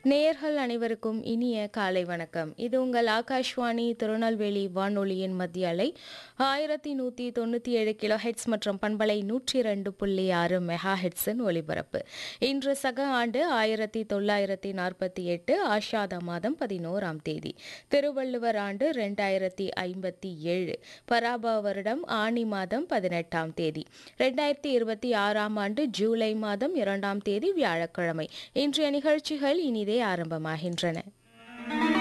நேயர்கள் அனைவருக்கும் இனிய காலை வணக்கம் இது உங்கள் ஆகாஷ்வாணி திருநெல்வேலி வானொலியின் மத்திய அலை ஆயிரத்தி நூற்றி தொண்ணூற்றி ஏழு கிலோ ஹெட்ஸ் மற்றும் பண்பலை நூற்றி ரெண்டு புள்ளி ஆறு மெகா ஹெட்ஸின் ஒலிபரப்பு இன்று சக ஆண்டு ஆயிரத்தி தொள்ளாயிரத்தி நாற்பத்தி எட்டு ஆஷாத மாதம் பதினோராம் தேதி திருவள்ளுவர் ஆண்டு ரெண்டாயிரத்தி ஐம்பத்தி ஏழு பராபா வருடம் ஆனி மாதம் பதினெட்டாம் தேதி ரெண்டாயிரத்தி இருபத்தி ஆறாம் ஆண்டு ஜூலை மாதம் இரண்டாம் தேதி வியாழக்கிழமை இன்றைய நிகழ்ச்சிகள் இனிதே ஆரம்பமாகின்றன